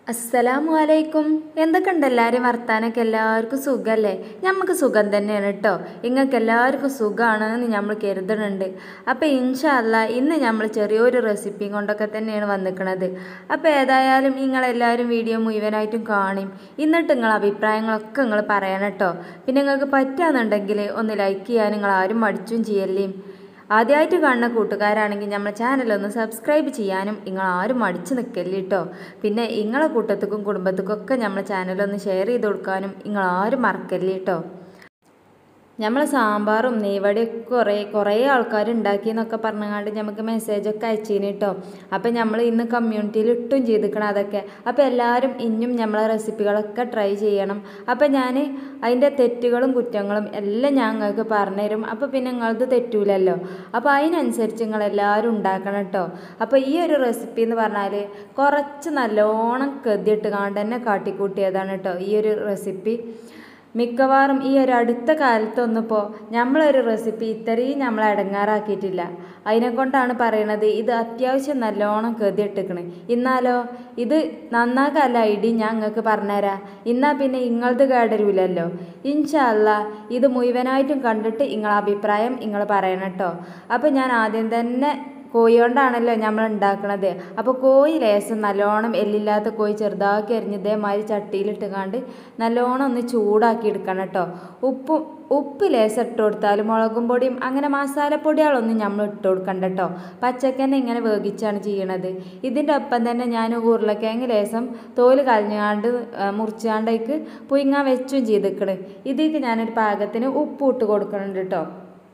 അസ്സലാമു അലൈക്കും എന്തൊക്കെയുണ്ട് എല്ലാവരും വർത്താനൊക്കെ എല്ലാവർക്കും സുഖമല്ലേ നമുക്ക് സുഖം തന്നെയാണ് കേട്ടോ നിങ്ങൾക്ക് എല്ലാവർക്കും സുഖമാണെന്ന് നമ്മൾ കരുതുന്നുണ്ട് അപ്പോൾ ഇൻഷാല്ല ഇന്ന് നമ്മൾ ചെറിയൊരു റെസിപ്പി കൊണ്ടൊക്കെ തന്നെയാണ് വന്നിരിക്കുന്നത് അപ്പോൾ ഏതായാലും നിങ്ങളെല്ലാവരും വീഡിയോ മുഴുവനായിട്ടും കാണും എന്നിട്ട് നിങ്ങൾ അഭിപ്രായങ്ങളൊക്കെ നിങ്ങൾ പറയണം കേട്ടോ പിന്നെ നിങ്ങൾക്ക് പറ്റുകയെന്നുണ്ടെങ്കിൽ ഒന്ന് ലൈക്ക് ചെയ്യാൻ നിങ്ങൾ ആരും മടിച്ചും ചെയ്യല്ലേ ആദ്യമായിട്ട് കാണുന്ന കൂട്ടുകാരാണെങ്കിൽ നമ്മുടെ ചാനലൊന്ന് സബ്സ്ക്രൈബ് ചെയ്യാനും നിങ്ങൾ ആരും മടിച്ചു നിൽക്കല്ലേ കേട്ടോ പിന്നെ നിങ്ങളെ കൂട്ടത്തിക്കും കുടുംബത്തിക്കും ഒക്കെ നമ്മുടെ ചാനലൊന്ന് ഷെയർ ചെയ്ത് കൊടുക്കാനും നിങ്ങൾ ആരും മറക്കല്ലേ കേട്ടോ നമ്മൾ സാമ്പാറും നെയ്വടിയൊക്കെ കുറേ കുറേ ആൾക്കാർ ഉണ്ടാക്കിയെന്നൊക്കെ പറഞ്ഞുകൊണ്ട് നമുക്ക് മെസ്സേജൊക്കെ അയച്ചീന് കേട്ടോ അപ്പം നമ്മൾ ഇന്ന് കമ്മ്യൂണിറ്റിയിൽ ഇട്ടും ചെയ്തിക്കണം അതൊക്കെ അപ്പോൾ എല്ലാവരും ഇനിയും നമ്മളെ റെസിപ്പികളൊക്കെ ട്രൈ ചെയ്യണം അപ്പം ഞാൻ അതിൻ്റെ തെറ്റുകളും കുറ്റങ്ങളും എല്ലാം ഞാൻ നിങ്ങൾക്ക് പറഞ്ഞുതരും അപ്പോൾ പിന്നെ നിങ്ങളത് തെറ്റൂലല്ലോ അപ്പോൾ അതിനനുസരിച്ച് നിങ്ങൾ എല്ലാവരും ഉണ്ടാക്കണം കേട്ടോ അപ്പോൾ ഈ ഒരു റെസിപ്പി എന്ന് പറഞ്ഞാൽ കുറച്ച് നല്ലോണം കെതിയിട്ട് കാണ്ട് തന്നെ കാട്ടിക്കൂട്ടിയതാണ് കേട്ടോ ഈ ഒരു റെസിപ്പി മിക്കവാറും ഈ ഒരു അടുത്ത കാലത്തൊന്നിപ്പോൾ നമ്മളൊരു റെസിപ്പി ഇത്രയും നമ്മൾ അടങ്ങാറാക്കിയിട്ടില്ല അതിനെ കൊണ്ടാണ് പറയണത് ഇത് അത്യാവശ്യം നല്ലോണം കെതിയിട്ടിക്കണ് ഇന്നാലോ ഇത് നന്നാക്കല്ല ഐഡി ഞാൻ നിങ്ങൾക്ക് പറഞ്ഞുതരാം ഇന്നാ പിന്നെ ഇങ്ങളത് കേടരൂലല്ലോ ഇൻഷല്ല ഇത് മുഴുവനായിട്ടും കണ്ടിട്ട് നിങ്ങളെ അഭിപ്രായം നിങ്ങൾ പറയണം കേട്ടോ അപ്പോൾ ഞാൻ ആദ്യം തന്നെ കോഴി കൊണ്ടാണല്ലോ നമ്മൾ ഉണ്ടാക്കണത് അപ്പോൾ കോഴി ലേശം നല്ലോണം എല്ലില്ലാത്ത കോഴി ചെറുതാക്കി അരിഞ്ഞ് ഇതേമാതിരി ചട്ടിയിലിട്ടുകാണ്ട് നല്ലോണം ഒന്ന് ചൂടാക്കി എടുക്കണം കേട്ടോ ഉപ്പും ഉപ്പ് ലേശം ഇട്ട് കൊടുത്താലും മുളകും പൊടിയും അങ്ങനെ മസാലപ്പൊടികളൊന്നും നമ്മൾ ഇട്ട് കൊടുക്കണ്ട കേട്ടോ പച്ചക്കന്നെ ഇങ്ങനെ വേവിച്ചാണ് ചെയ്യണത് ഇതിൻ്റെ ഒപ്പം തന്നെ ഞാൻ ഉരുളക്കിഴങ്ങ് ലേശം തോല് കളഞ്ഞാണ്ട് മുറിച്ചാണ്ടേക്ക് പുയിങ്ങാൻ വെച്ചും ചെയ്തിക്കണ് ഇതിലേക്ക് ഞാനൊരു പാകത്തിന് ഉപ്പ് ഇട്ട് കൊടുക്കണുണ്ട് കേട്ടോ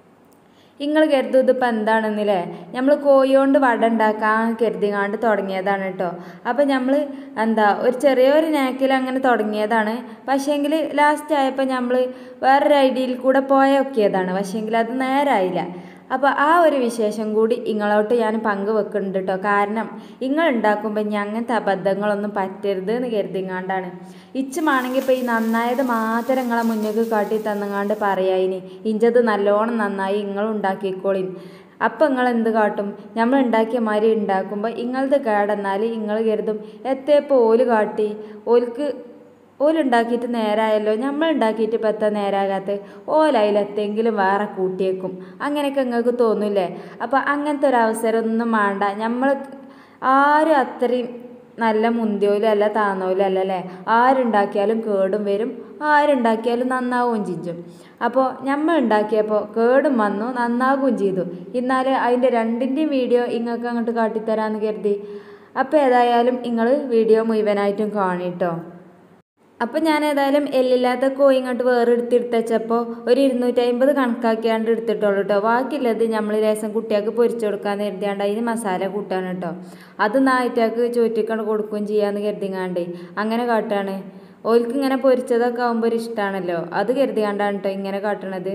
നിങ്ങൾ കരുതും ഇതിപ്പോൾ എന്താണെന്നില്ലേ നമ്മൾ കോഴി കൊണ്ട് വട ഉണ്ടാക്കാൻ കരുതിങ്ങാണ്ട് തുടങ്ങിയതാണ് കേട്ടോ അപ്പോൾ നമ്മൾ എന്താ ഒരു ചെറിയൊരു നാക്കിൽ അങ്ങനെ തുടങ്ങിയതാണ് പക്ഷേങ്കിൽ ലാസ്റ്റ് ആയപ്പോൾ നമ്മൾ വേറൊരു ഐഡിയയിൽ കൂടെ പോയൊക്കെയതാണ് പക്ഷേങ്കിൽ അത് നേരായില്ല അപ്പോൾ ആ ഒരു വിശേഷം കൂടി ഇങ്ങളോട്ട് ഞാൻ പങ്കുവെക്കുന്നുണ്ട് കേട്ടോ കാരണം നിങ്ങൾ ഉണ്ടാക്കുമ്പോൾ ഇനി അങ്ങനത്തെ അബദ്ധങ്ങളൊന്നും പറ്റരുത് എന്ന് കരുതിങ്ങാണ്ടാണ് ഇച്ചുമാണെങ്കിൽ ഇപ്പോൾ ഈ നന്നായത് മാത്രം നിങ്ങളെ മുന്നേക്ക് കാട്ടി തന്നങ്ങാണ്ട് പറയായിനി ഇഞ്ചത് നല്ലോണം നന്നായി നിങ്ങൾ ഉണ്ടാക്കിക്കോളിൻ അപ്പം നിങ്ങൾ എന്ത് കാട്ടും നമ്മൾ ഉണ്ടാക്കിയ മാതിരി ഉണ്ടാക്കുമ്പോൾ ഇങ്ങളത് കേടെന്നാൽ നിങ്ങൾ കരുതും എത്തേപ്പോൾ ഓല് കാട്ടി ഓൽക്ക് ഓലുണ്ടാക്കിയിട്ട് നേരായല്ലോ നമ്മൾ ഉണ്ടാക്കിയിട്ട് ഇപ്പം എത്താൻ നേരാകാത്ത ഓലയിലെത്തെങ്കിലും വേറെ കൂട്ടിയേക്കും അങ്ങനെയൊക്കെ നിങ്ങൾക്ക് തോന്നില്ലേ അപ്പോൾ അങ്ങനത്തെ ഒരു അവസരം ഒന്നും വേണ്ട നമ്മൾ ആരും അത്രയും നല്ല മുന്തിയോലും അല്ല താന്നോലും അല്ല അല്ലേ ആരുണ്ടാക്കിയാലും കേടും വരും ആരുണ്ടാക്കിയാലും നന്നാവുകയും ചെയ്യും അപ്പോൾ നമ്മൾ ഉണ്ടാക്കിയപ്പോൾ കേടും വന്നു നന്നാകുകയും ചെയ്തു എന്നാൽ അതിൻ്റെ രണ്ടിൻ്റെയും വീഡിയോ നിങ്ങൾക്ക് അങ്ങോട്ട് കാട്ടിത്തരാമെന്ന് കരുതി അപ്പോൾ ഏതായാലും നിങ്ങൾ വീഡിയോ മുഴുവനായിട്ടും കാണിട്ടോ അപ്പം ഞാൻ ഏതായാലും എല്ലില്ലാത്ത കോഴി ഇങ്ങോട്ട് വേറെ എടുത്തെടുത്തച്ചപ്പോൾ ഒരു ഇരുന്നൂറ്റി അമ്പത് കണക്കാക്കിയാണ്ട് എടുത്തിട്ടുള്ളൂ കേട്ടോ ബാക്കിയുള്ളത് നമ്മൾ ലേശം കുട്ടികൾക്ക് പൊരിച്ചു കൊടുക്കാന്ന് കരുതിയാണ്ട് അതിന് മസാല കൂട്ടാണ് കേട്ടോ അത് നായിട്ടാക്ക് ചോറ്റിക്കൊണ്ട് കൊടുക്കുകയും ചെയ്യാന്ന് കരുതിങ്ങാണ്ടേ അങ്ങനെ കാട്ടാണ് ഓൽക്ക് ഇങ്ങനെ പൊരിച്ചതൊക്കെ ആകുമ്പോൾ ഒരു ഇഷ്ടമാണല്ലോ അത് കരുതിയാണ്ടാണ് കേട്ടോ ഇങ്ങനെ കാട്ടണത്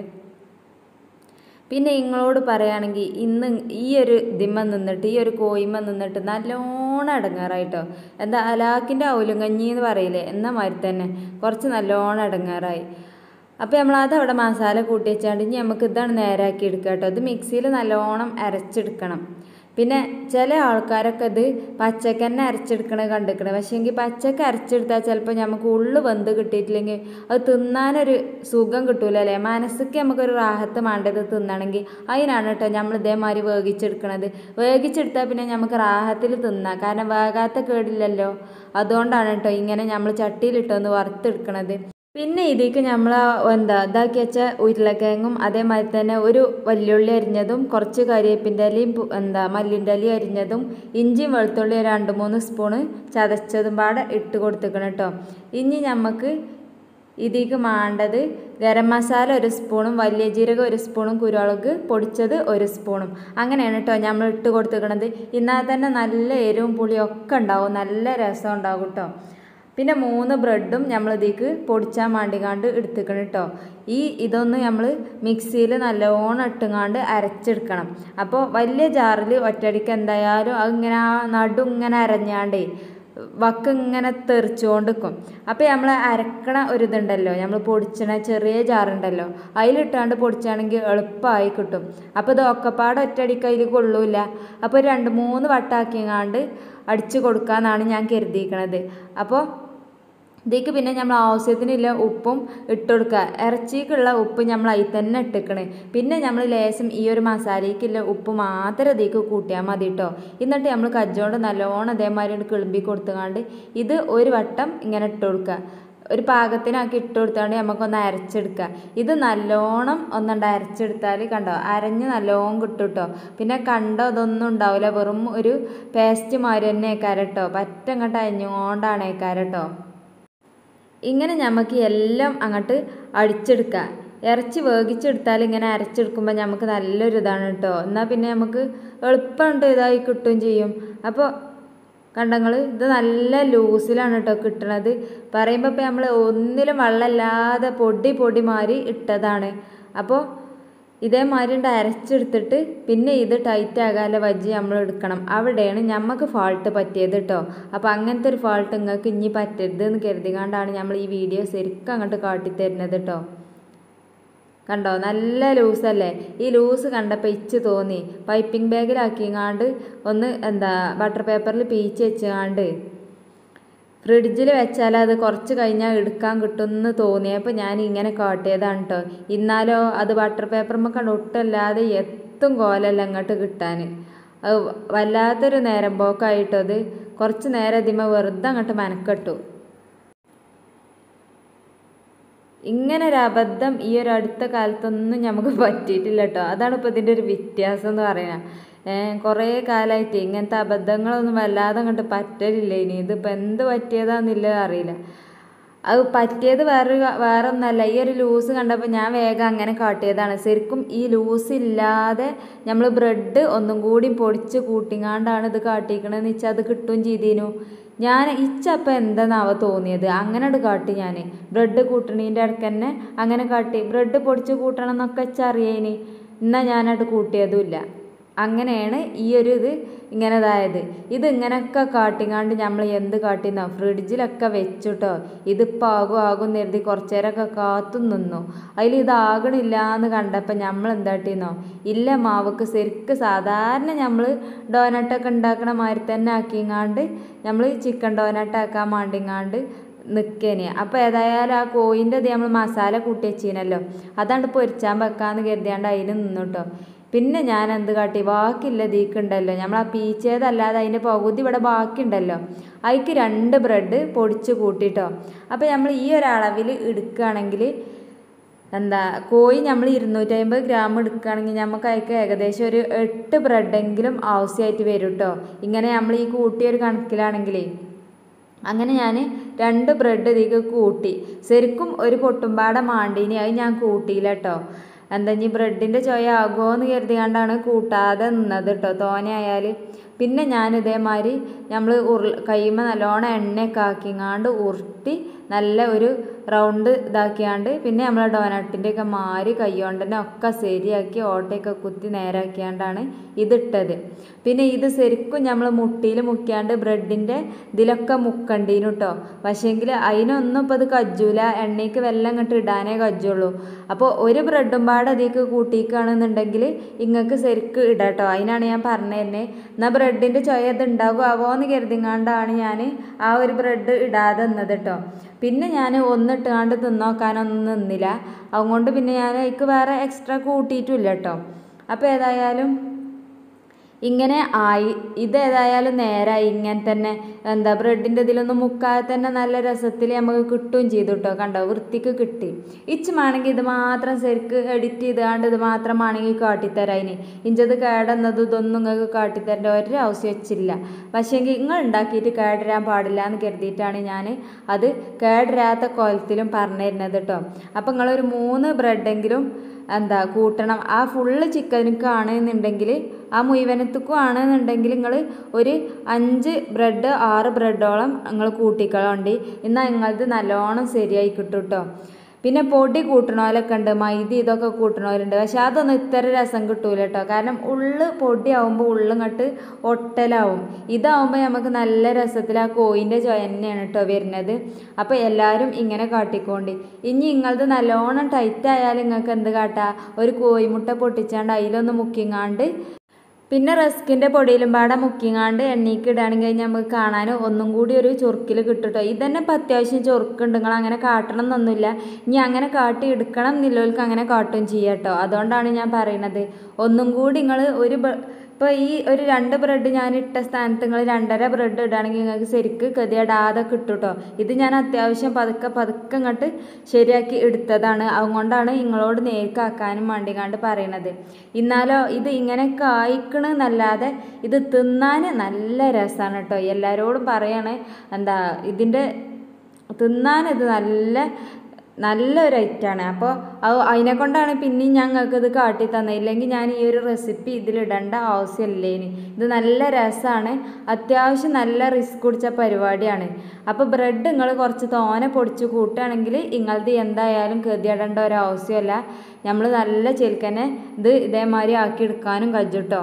പിന്നെ നിങ്ങളോട് പറയുകയാണെങ്കിൽ ഇന്ന് ഈ ഒരു ദിമ്മ നിന്നിട്ട് ഈ ഒരു കോയിമ നിന്നിട്ട് നല്ലോണം അടങ്ങാറായിട്ടോ എന്താ അലാക്കിൻ്റെ ഔലും കഞ്ഞി എന്ന് പറയില്ലേ എന്ന മാതിരി തന്നെ കുറച്ച് നല്ലോണം അടങ്ങാറായി അപ്പോൾ നമ്മൾ അത് അവിടെ മസാല കൂട്ടി വെച്ചാണ്ട് ഇനി നമുക്ക് ഇതാണ് നേരാക്കി എടുക്കുക കേട്ടോ ഇത് മിക്സിയിൽ നല്ലോണം അരച്ചെടുക്കണം പിന്നെ ചില ആൾക്കാരൊക്കെ ഇത് പച്ചക്ക് തന്നെ അരച്ചെടുക്കണത് കണ്ടിരിക്കണത് പക്ഷേ എങ്കിൽ പച്ചക്ക് അരച്ചെടുത്താൽ ചിലപ്പോൾ നമുക്ക് ഉള്ളു വെന്ത് കിട്ടിയിട്ടില്ലെങ്കിൽ അത് തിന്നാനൊരു സുഖം കിട്ടൂല അല്ലേ മനസ്സൊക്കെ നമുക്കൊരു റാഹത്ത് വേണ്ടത് തിന്നണമെങ്കിൽ അതിനാണ് കേട്ടോ നമ്മൾ ഇതേമാതിരി വേവിച്ചെടുക്കണത് വേവിച്ചെടുത്താൽ പിന്നെ നമുക്ക് റാഹത്തിൽ തിന്നാം കാരണം വേകാത്ത കേടില്ലല്ലോ അതുകൊണ്ടാണ് കേട്ടോ ഇങ്ങനെ നമ്മൾ ചട്ടിയിലിട്ടൊന്ന് വറുത്തെടുക്കണത് പിന്നെ ഇതിലേക്ക് നമ്മൾ എന്താ ഇതാക്കി വെച്ച ഉരുളക്കിഴങ്ങും അതേമാതിരി തന്നെ ഒരു വല്യുള്ളി അരിഞ്ഞതും കുറച്ച് കരിവേപ്പിൻ്റെ ഇലയും എന്താ മല്ലിൻ്റെ ഇലയും അരിഞ്ഞതും ഇഞ്ചിയും വെളുത്തുള്ളി രണ്ട് മൂന്ന് സ്പൂണ് ചതച്ചതും പാടെ ഇട്ട് കൊടുത്തേക്കണം കേട്ടോ ഇനി നമുക്ക് ഇതിലേക്ക് വേണ്ടത് ഗരം മസാല ഒരു സ്പൂണും വലിയ ജീരകം ഒരു സ്പൂണും കുരുമുളക് പൊടിച്ചത് ഒരു സ്പൂണും അങ്ങനെയാണ് കേട്ടോ നമ്മൾ ഇട്ട് കൊടുത്തേക്കണത് എന്നാൽ തന്നെ നല്ല എരിവും പുളിയും ഒക്കെ ഉണ്ടാവും നല്ല രസം ഉണ്ടാവും കേട്ടോ പിന്നെ മൂന്ന് ബ്രെഡും നമ്മൾ ഇതിലേക്ക് പൊടിച്ചാൻ വേണ്ടിക്കാണ്ട് എടുത്തിക്കണം കേട്ടോ ഈ ഇതൊന്ന് നമ്മൾ മിക്സിയിൽ നല്ലോണം ഇട്ടുങ്ങാണ്ട് അരച്ചെടുക്കണം അപ്പോൾ വലിയ ജാറിൽ ഒറ്റയടിക്ക് എന്തായാലും അതിങ്ങനെ ആ നടു ഇങ്ങനെ അരഞ്ഞാണ്ടേ വക്ക് ഇങ്ങനെ തെറിച്ചുകൊണ്ട് നിൽക്കും അപ്പോൾ നമ്മൾ അരക്കണ ഒരു ഇതുണ്ടല്ലോ നമ്മൾ പൊടിച്ചണ ചെറിയ ജാറുണ്ടല്ലോ അതിലിട്ടാണ്ട് പൊടിച്ചാണെങ്കിൽ എളുപ്പമായി കിട്ടും അപ്പോൾ ഇത് ഒക്കപ്പാട് ഒറ്റയടിക്ക് അതിൽ കൊള്ളൂല അപ്പോൾ ഒരു രണ്ട് മൂന്ന് വട്ടാക്കിങ്ങാണ്ട് അടിച്ച് കൊടുക്കാമെന്നാണ് ഞാൻ കരുതിയിരിക്കണത് അപ്പോൾ ഇതിലേക്ക് പിന്നെ നമ്മൾ ആവശ്യത്തിനുള്ള ഉപ്പും ഇട്ട് കൊടുക്കുക ഇറച്ചിക്കുള്ള ഉപ്പ് നമ്മൾ അതിൽ തന്നെ ഇട്ടിക്കണ് പിന്നെ നമ്മൾ ലേശം ഈ ഒരു മസാലയ്ക്കുള്ള ഉപ്പ് മാത്രം ഇതിലേക്ക് കൂട്ടിയാൽ മതി കേട്ടോ എന്നിട്ട് നമ്മൾ കജ്ജോണ്ട് നല്ലോണം അതേമാതിരി കിളുമ്പി കൊടുത്തുകൊണ്ട് ഇത് ഒരു വട്ടം ഇങ്ങനെ ഇട്ട് കൊടുക്കുക ഒരു പാകത്തിനാക്കി ഇട്ട് കൊടുത്താണ്ട് നമുക്കൊന്ന് അരച്ചെടുക്കുക ഇത് നല്ലോണം ഒന്നുണ്ട് അരച്ചെടുത്താൽ കണ്ടോ അരഞ്ഞ് നല്ലോണം കിട്ടും കേട്ടോ പിന്നെ കണ്ടോ ഇതൊന്നും ഉണ്ടാവില്ല വെറും ഒരു പേസ്റ്റ് മാതിരി തന്നെ കേട്ടോ പറ്റങ്ങോട്ട് അരിഞ്ഞുകൊണ്ടാണ് കേട്ടോ ഇങ്ങനെ നമുക്ക് എല്ലാം അങ്ങോട്ട് അടിച്ചെടുക്കാം ഇറച്ചി വേവിച്ചെടുത്താൽ ഇങ്ങനെ അരച്ചെടുക്കുമ്പോൾ നമുക്ക് നല്ലൊരു ഇതാണ് കേട്ടോ എന്നാൽ പിന്നെ നമുക്ക് എളുപ്പമുണ്ട് ഇതായി കിട്ടുകയും ചെയ്യും അപ്പോൾ കണ്ടങ്ങൾ ഇത് നല്ല ലൂസിലാണ് കേട്ടോ കിട്ടണത് പറയുമ്പോൾ ഇപ്പോൾ നമ്മൾ ഒന്നിലും വെള്ളമില്ലാതെ പൊടി പൊടി മാറി ഇട്ടതാണ് അപ്പോൾ ഇതേമാതിരി ഉണ്ട് അരച്ചെടുത്തിട്ട് പിന്നെ ഇത് ടൈറ്റ് ആകാതെ വജ്ജി നമ്മൾ എടുക്കണം അവിടെയാണ് ഞമ്മക്ക് ഫാൾട്ട് പറ്റിയത് കേട്ടോ അപ്പോൾ അങ്ങനത്തെ ഒരു ഫാൾട്ട് നിങ്ങൾക്ക് ഇനി പറ്റരുത് എന്ന് കരുതികാണ്ടാണ് നമ്മൾ ഈ വീഡിയോ ശരിക്കും അങ്ങോട്ട് കാട്ടിത്തരുന്നത് കേട്ടോ കണ്ടോ നല്ല ലൂസല്ലേ ഈ ലൂസ് കണ്ടപ്പോൾ ഇച്ച് തോന്നി പൈപ്പിംഗ് ബാഗിലാക്കിങ്ങാണ്ട് ഒന്ന് എന്താ ബട്ടർ പേപ്പറിൽ പീച്ച് വെച്ചുകാണ്ട് ഫ്രിഡ്ജിൽ വെച്ചാൽ അത് കുറച്ച് കഴിഞ്ഞാൽ എടുക്കാൻ കിട്ടുമെന്ന് തോന്നിയപ്പോൾ ഞാൻ ഇങ്ങനെ കാട്ടിയതാണ് കേട്ടോ ഇന്നാലോ അത് ബട്ടർ പേപ്പറുമ്പോൾ കണ്ട് ഒട്ടല്ലാതെ എത്തും കോലല്ല അങ്ങോട്ട് കിട്ടാൻ അത് വല്ലാത്തൊരു നേരം പോക്കായിട്ടോ അത് കുറച്ച് നേരം ഇതിമ വെറുതെ അങ്ങോട്ട് മെനക്കെട്ടു ഇങ്ങനെ ഒരു അബദ്ധം ഈ ഒരു അടുത്ത കാലത്തൊന്നും നമുക്ക് പറ്റിയിട്ടില്ല കേട്ടോ അതാണ് ഇപ്പോൾ ഇതിൻ്റെ ഒരു വ്യത്യാസം എന്ന് പറയുന്നത് കുറേ കാലമായിട്ട് ഇങ്ങനത്തെ അബദ്ധങ്ങളൊന്നും വല്ലാതെ അങ്ങോട്ട് പറ്റലില്ല ഇനി ഇതിപ്പോൾ എന്ത് പറ്റിയതാണെന്നുള്ളത് അറിയില്ല അത് പറ്റിയത് വേറെ വേറെ ഒന്നല്ല ഈ ഒരു ലൂസ് കണ്ടപ്പോൾ ഞാൻ വേഗം അങ്ങനെ കാട്ടിയതാണ് ശരിക്കും ഈ ലൂസ് ഇല്ലാതെ നമ്മൾ ബ്രെഡ് ഒന്നും കൂടി പൊടിച്ച് കൂട്ടിങ്ങാണ്ടാണ് ഇത് കാട്ടിക്കണമെന്ന് വെച്ചാൽ അത് കിട്ടുകയും ചെയ്തീനു ഞാൻ ഇച്ചപ്പം എന്താണാവ തോന്നിയത് അങ്ങനെ അത് കാട്ടി ഞാൻ ബ്രെഡ് കൂട്ടണീൻ്റെ ഇടയ്ക്ക് തന്നെ അങ്ങനെ കാട്ടി ബ്രെഡ് പൊടിച്ച് കൂട്ടണം എന്നൊക്കെ വെച്ചറിയേനി എന്നാൽ ഞാനത് കൂട്ടിയതുമില്ല അങ്ങനെയാണ് ഈ ഒരു ഇത് ഇങ്ങനെ ഇതായത് ഇത് ഇങ്ങനെയൊക്കെ കാട്ടിങ്ങാണ്ട് നമ്മൾ എന്ത് കാട്ടിന്നോ ഫ്രിഡ്ജിലൊക്കെ വെച്ചുട്ടോ ഇതിപ്പോൾ ആകും ആകും എന്ന് കരുതി കുറച്ച് നേരമൊക്കെ കാത്തു നിന്നു അതിൽ ഇതാകണില്ല എന്ന് കണ്ടപ്പോൾ നമ്മൾ എന്താട്ടിന്നോ ഇല്ല മാവക്ക് ശരിക്ക് സാധാരണ നമ്മൾ ഡോനട്ടൊക്കെ ഉണ്ടാക്കണ മാതിരി തന്നെ ആക്കിങ്ങാണ്ട് നമ്മൾ ചിക്കൻ ഡോനട്ടാക്കാൻ വേണ്ടിങ്ങാണ്ട് നിൽക്കേനെ അപ്പോൾ ഏതായാലും ആ കോയിൻ്റെ ഇത് നമ്മൾ മസാല കൂട്ടി വെച്ചീനല്ലോ അതാണ്ട് പൊരിച്ചാൻ വെക്കാമെന്ന് കരുതിയാണ്ട് അതിന് നിന്നു കേട്ടോ പിന്നെ ഞാൻ എന്ത് കാട്ടി ബാക്കിയില്ല ദീക്കുണ്ടല്ലോ നമ്മൾ ആ പീച്ചേതല്ലാതെ അതിൻ്റെ പകുതി ഇവിടെ ബാക്കിയുണ്ടല്ലോ അതിക്ക് രണ്ട് ബ്രെഡ് പൊടിച്ച് കൂട്ടിട്ടോ അപ്പോൾ നമ്മൾ ഈ ഒരു അളവിൽ എടുക്കുകയാണെങ്കിൽ എന്താ കോഴി നമ്മൾ ഇരുന്നൂറ്റമ്പത് ഗ്രാം എടുക്കുകയാണെങ്കിൽ നമുക്ക് അതിക്ക് ഏകദേശം ഒരു എട്ട് ബ്രെഡെങ്കിലും ആവശ്യമായിട്ട് വരും കേട്ടോ ഇങ്ങനെ നമ്മൾ ഈ കൂട്ടിയ ഒരു കണക്കിലാണെങ്കിലേ അങ്ങനെ ഞാൻ രണ്ട് ബ്രെഡ് ഇതിലേക്ക് കൂട്ടി ശരിക്കും ഒരു പൊട്ടുംപാട മാണ്ടീനി അത് ഞാൻ കൂട്ടിയില്ല കേട്ടോ എന്താ ഇനി ബ്രെഡിൻ്റെ ചൊയ ആകുമോ എന്ന് കരുതിയാണ്ടാണ് കൂട്ടാതെ നിന്നത് കേട്ടോ തോനെയായാൽ പിന്നെ ഞാൻ ഇതേമാതിരി നമ്മൾ ഉരുൾ കൈമ നല്ലോണം എണ്ണയൊക്കെ ആക്കിങ്ങാണ്ട് ഉരുട്ടി നല്ല ഒരു റൗണ്ട് ഇതാക്കിയാണ്ട് പിന്നെ നമ്മളെ ഡോനട്ടിൻ്റെ ഒക്കെ മാറി കൈകൊണ്ട് തന്നെ ഒക്കെ ശരിയാക്കി ഓട്ടയൊക്കെ കുത്തി നേരാക്കിയാണ്ടാണ് ഇതിട്ടത് പിന്നെ ഇത് ശരിക്കും നമ്മൾ മുട്ടിയിൽ മുക്കിയാണ്ട് ബ്രെഡിൻ്റെ ഇതിലൊക്കെ മുക്കണ്ടീനു കേട്ടോ പക്ഷേങ്കിൽ അതിനൊന്നും ഇപ്പോൾ ഇത് കജ്ജൂല എണ്ണയ്ക്ക് വെള്ളം ഇങ്ങോട്ട് ഇടാനേ കജ്ജുള്ളൂ അപ്പോൾ ഒരു ബ്രെഡും പാടെ അതിലേക്ക് കൂട്ടിക്കുകയാണെന്നുണ്ടെങ്കിൽ ഇങ്ങക്ക് ശരിക്ക് ഇടാം കേട്ടോ അതിനാണ് ഞാൻ പറഞ്ഞു തന്നെ എന്നാൽ ബ്രെഡിൻ്റെ ചൊയ ഇത് ഉണ്ടാകുമോ എന്ന് കരുതിങ്ങാണ്ടാണ് ഞാൻ ആ ഒരു ബ്രെഡ് ഇടാതെ നിന്നത് കേട്ടോ പിന്നെ ഞാൻ ഒന്നിട്ടുകാണ്ട് തിന്നോക്കാനൊന്നും നിന്നില്ല അതുകൊണ്ട് പിന്നെ ഞാൻ അതിക്ക് വേറെ എക്സ്ട്രാ കൂട്ടിയിട്ടുമില്ല കേട്ടോ അപ്പോൾ ഏതായാലും ഇങ്ങനെ ആയി ഇതേതായാലും നേരായി ഇങ്ങനെ തന്നെ എന്താ ബ്രെഡിൻ്റെ ഇതിലൊന്നും മുക്കാതെ തന്നെ നല്ല രസത്തിൽ നമുക്ക് കിട്ടുകയും ചെയ്തു കേട്ടോ കണ്ടോ വൃത്തിക്ക് കിട്ടി ഇച്ചുമാണെങ്കിൽ ഇത് മാത്രം ശരിക്ക് എഡിറ്റ് ചെയ്താണ്ട് ഇത് മാത്രമാണെങ്കിൽ കാട്ടിത്തരാം ഇനി ഇഞ്ചത് കേടുന്നത് ഇതൊന്നും നിങ്ങൾക്ക് കാട്ടിത്തരേണ്ട ഒരു ആവശ്യം വെച്ചില്ല പക്ഷേങ്കിൽ നിങ്ങൾ ഉണ്ടാക്കിയിട്ട് കേടരാൻ പാടില്ല എന്ന് കരുതിയിട്ടാണ് ഞാൻ അത് കേടരാത്ത കോലത്തിലും പറഞ്ഞു തരുന്നത് കേട്ടോ അപ്പം നിങ്ങളൊരു മൂന്ന് ബ്രെഡെങ്കിലും എന്താ കൂട്ടണം ആ ഫുള്ള് ചിക്കനൊക്കെ ആണെന്നുണ്ടെങ്കിൽ ആ മുഴുവനത്തുക്കും ആണെന്നുണ്ടെങ്കിൽ നിങ്ങൾ ഒരു അഞ്ച് ബ്രെഡ് ആറ് ബ്രെഡോളം നിങ്ങൾ കൂട്ടിക്കളണ്ടി എന്നാൽ നിങ്ങളത് നല്ലോണം ശരിയായി കിട്ടും കേട്ടോ പിന്നെ പൊടി കൂട്ടണോലൊക്കെ ഉണ്ട് മൈദ ഇതൊക്കെ കൂട്ടണോലുണ്ട് പക്ഷെ അതൊന്നും ഇത്ര രസം കിട്ടൂല കേട്ടോ കാരണം ഉള്ള് പൊടിയാവുമ്പോൾ ഉള്ളിങ്ങോട്ട് ഒട്ടലാവും ഇതാവുമ്പോൾ നമുക്ക് നല്ല രസത്തിൽ ആ കോയിൻ്റെ ചൊയ തന്നെയാണ് കേട്ടോ വരുന്നത് അപ്പോൾ എല്ലാവരും ഇങ്ങനെ കാട്ടിക്കോണ്ടി ഇനി നിങ്ങളത് നല്ലോണം ടൈറ്റ് ആയാൽ നിങ്ങൾക്ക് എന്ത് കാട്ടാ ഒരു കോയിമുട്ട പൊട്ടിച്ചാണ്ട് അതിലൊന്ന് മുക്കിങ്ങാണ്ട് പിന്നെ റസ്കിൻ്റെ പൊടിയിലും പാടെ മുക്കിങ്ങാണ്ട് എണ്ണയ്ക്ക് ഇടുകയാണെങ്കിൽ കഴിഞ്ഞാൽ നമുക്ക് കാണാൻ ഒന്നും കൂടി ഒരു ചൊറുക്കിൽ കിട്ടുട്ടോ ഇതന്നെ ഇപ്പം അത്യാവശ്യം ചൊറുക്കുണ്ട് നിങ്ങൾ അങ്ങനെ കാട്ടണം എന്നൊന്നുമില്ല ഇനി അങ്ങനെ കാട്ടി എടുക്കണം എന്നുള്ളവർക്ക് അങ്ങനെ കാട്ടും ചെയ്യാം കേട്ടോ അതുകൊണ്ടാണ് ഞാൻ പറയണത് ഒന്നും കൂടി നിങ്ങൾ ഒരു ഇപ്പോൾ ഈ ഒരു രണ്ട് ബ്രെഡ് ഞാൻ ഇട്ട സ്ഥാനത്ത് നിങ്ങൾ രണ്ടര ബ്രെഡ് ഇടുകയാണെങ്കിൽ നിങ്ങൾക്ക് ശരിക്ക് ഗതിയിടാതെ കിട്ടും കേട്ടോ ഇത് ഞാൻ അത്യാവശ്യം പതുക്കെ പതുക്കെ ഇങ്ങോട്ട് ശരിയാക്കി എടുത്തതാണ് അതുകൊണ്ടാണ് നിങ്ങളോട് നേർക്കാക്കാനും വേണ്ടിങ്ങാണ്ട് പറയണത് എന്നാലോ ഇത് ഇങ്ങനെ കായ്ക്കണമെന്നല്ലാതെ ഇത് തിന്നാൻ നല്ല രസമാണ് കേട്ടോ എല്ലാവരോടും പറയാണ് എന്താ ഇതിൻ്റെ തിന്നാൻ ഇത് നല്ല നല്ലൊരു ഐറ്റാണ് അപ്പോൾ അത് അതിനെ കൊണ്ടാണ് പിന്നെയും ഞങ്ങൾക്ക് ഇത് കാട്ടി തന്നത് ഇല്ലെങ്കിൽ ഞാൻ ഈ ഒരു റെസിപ്പി ഇതിലിടേണ്ട ആവശ്യമില്ലേനി ഇത് നല്ല രസമാണ് അത്യാവശ്യം നല്ല റിസ്ക് പിടിച്ച പരിപാടിയാണ് അപ്പോൾ ബ്രെഡ് നിങ്ങൾ കുറച്ച് തോനെ പൊടിച്ച് കൂട്ടുകയാണെങ്കിൽ നിങ്ങളത് എന്തായാലും ഗതിയിടേണ്ട ഒരു ആവശ്യമല്ല നമ്മൾ നല്ല ചെലുക്കനെ ഇത് ഇതേമാതിരി ആക്കി എടുക്കാനും കഴിച്ചിട്ടോ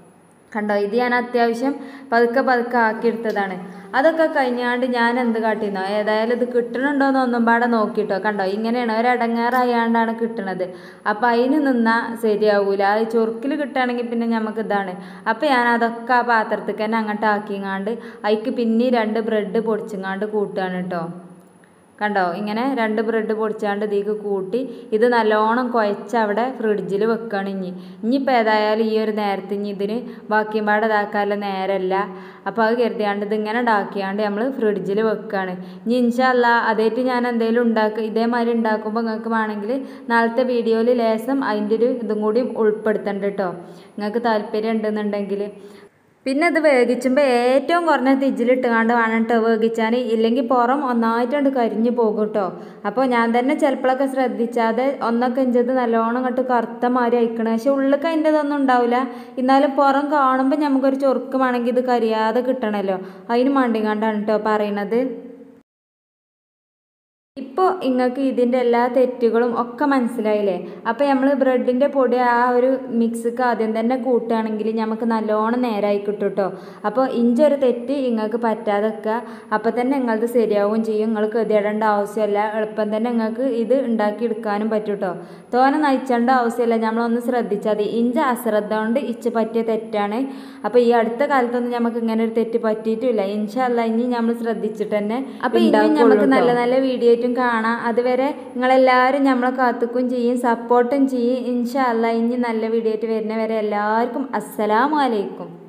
കണ്ടോ ഇത് ഞാൻ അത്യാവശ്യം പതുക്കെ പതുക്കെ ആക്കിയെടുത്തതാണ് അതൊക്കെ കഴിഞ്ഞാണ്ട് ഞാൻ എന്ത് കാട്ടിന്നോ ഏതായാലും ഇത് കിട്ടണുണ്ടോയെന്ന് ഒന്നും പാടെ നോക്കിട്ടോ കണ്ടോ ഇങ്ങനെയാണ് ഒരടങ്ങാറായാണ്ടാണ് കിട്ടണത് അപ്പം അതിന് നിന്നാൽ ശരിയാവൂല അത് ചൊറുക്കിൽ കിട്ടുകയാണെങ്കിൽ പിന്നെ നമുക്ക് ഇതാണ് അപ്പം ഞാൻ അതൊക്കെ ആ പാത്രത്തിൽ തന്നെ അങ്ങോട്ട് ആക്കിങ്ങാണ്ട് അതിക്ക് പിന്നെ രണ്ട് ബ്രെഡ് പൊടിച്ചിങ്ങാണ്ട് കൂട്ടുകയാണ് കേട്ടോ കണ്ടോ ഇങ്ങനെ രണ്ട് ബ്രെഡ് പൊടിച്ചാണ്ട് ഇതിലേക്ക് കൂട്ടി ഇത് നല്ലോണം കുഴച്ച് അവിടെ ഫ്രിഡ്ജിൽ വെക്കുകയാണ് ഇനി ഇനിയിപ്പോൾ ഏതായാലും ഈ ഒരു നേരത്തെ ഇനി ഇതിന് ബാക്കിയും പാടെ ഇതാക്കാനുള്ള നേരമല്ല അപ്പോൾ അത് കരുതിയാണ്ട് ഇതിങ്ങനെ ഉണ്ടാക്കിയാണ്ട് നമ്മൾ ഫ്രിഡ്ജിൽ വെക്കുകയാണ് ഇനി ഇൻഷല്ല അതേറ്റ് ഞാൻ എന്തെങ്കിലും ഉണ്ടാക്കുക ഇതേമാതിരി ഉണ്ടാക്കുമ്പോൾ നിങ്ങൾക്ക് വേണമെങ്കിൽ നാളത്തെ വീഡിയോയിൽ ലേസം അതിൻ്റെ ഒരു ഇതും കൂടി ഉൾപ്പെടുത്തണ്ട കേട്ടോ നിങ്ങൾക്ക് താല്പര്യം ഉണ്ടെന്നുണ്ടെങ്കിൽ പിന്നെ ഇത് വേവിച്ചുമ്പോൾ ഏറ്റവും കുറഞ്ഞ തിജിലിട്ടുകാണ്ട് വേണം കേട്ടോ വേവിച്ചാൽ ഇല്ലെങ്കിൽ പുറം ഒന്നായിട്ടുണ്ട് കരിഞ്ഞു പോകും കേട്ടോ അപ്പോൾ ഞാൻ തന്നെ ചിലപ്പോഴൊക്കെ ശ്രദ്ധിച്ചാതെ ഒന്നൊക്കെ ഇഞ്ചത് നല്ലോണം ഇങ്ങോട്ട് കറുത്ത മാതിരി അയക്കണം പക്ഷെ ഉള്ളിൽ അതിൻ്റെ ഇതൊന്നും ഉണ്ടാവില്ല എന്നാലും പുറം കാണുമ്പോൾ നമുക്കൊരു ചൊറുക്ക് വേണമെങ്കിൽ ഇത് കരിയാതെ കിട്ടണമല്ലോ അതിന് മണ്ടിങ്ങാണ്ടാണ് കേട്ടോ പറയണത് ഇപ്പോൾ നിങ്ങൾക്ക് ഇതിൻ്റെ എല്ലാ തെറ്റുകളും ഒക്കെ മനസ്സിലായില്ലേ അപ്പോൾ നമ്മൾ ബ്രെഡിൻ്റെ പൊടി ആ ഒരു മിക്സിക്ക് ആദ്യം തന്നെ കൂട്ടുകയാണെങ്കിൽ നമുക്ക് നല്ലോണം നേരായി കിട്ടും കേട്ടോ അപ്പോൾ ഇഞ്ചൊരു തെറ്റ് നിങ്ങൾക്ക് പറ്റാതെ വെക്കുക അപ്പോൾ തന്നെ നിങ്ങളത് ശരിയാവും ചെയ്യും നിങ്ങൾ ഗതിയിടേണ്ട ആവശ്യമില്ല എളുപ്പം തന്നെ നിങ്ങൾക്ക് ഇത് ഉണ്ടാക്കിയെടുക്കാനും പറ്റും കേട്ടോ തോനെ നയിച്ചേണ്ട ആവശ്യമില്ല നമ്മളൊന്ന് ശ്രദ്ധിച്ചാൽ മതി ഇഞ്ച അശ്രദ്ധ കൊണ്ട് ഇച്ച് പറ്റിയ തെറ്റാണ് അപ്പോൾ ഈ അടുത്ത കാലത്തൊന്നും നമുക്ക് ഇങ്ങനെ ഒരു തെറ്റ് പറ്റിയിട്ടില്ല ഇൻഷല്ല ഇനി നമ്മൾ ശ്രദ്ധിച്ചിട്ട് തന്നെ അപ്പോൾ ഇനി നമുക്ക് നല്ല നല്ല വീഡിയോ ആയിട്ടും കാണാം അതുവരെ നിങ്ങളെല്ലാവരും നമ്മളെ കാത്തുക്കും ചെയ്യും സപ്പോർട്ടും ചെയ്യും ഇൻഷല്ല ഇനി നല്ല വീഡിയോ ആയിട്ട് വരുന്നവരെ എല്ലാവർക്കും അസ്സലാമലൈക്കും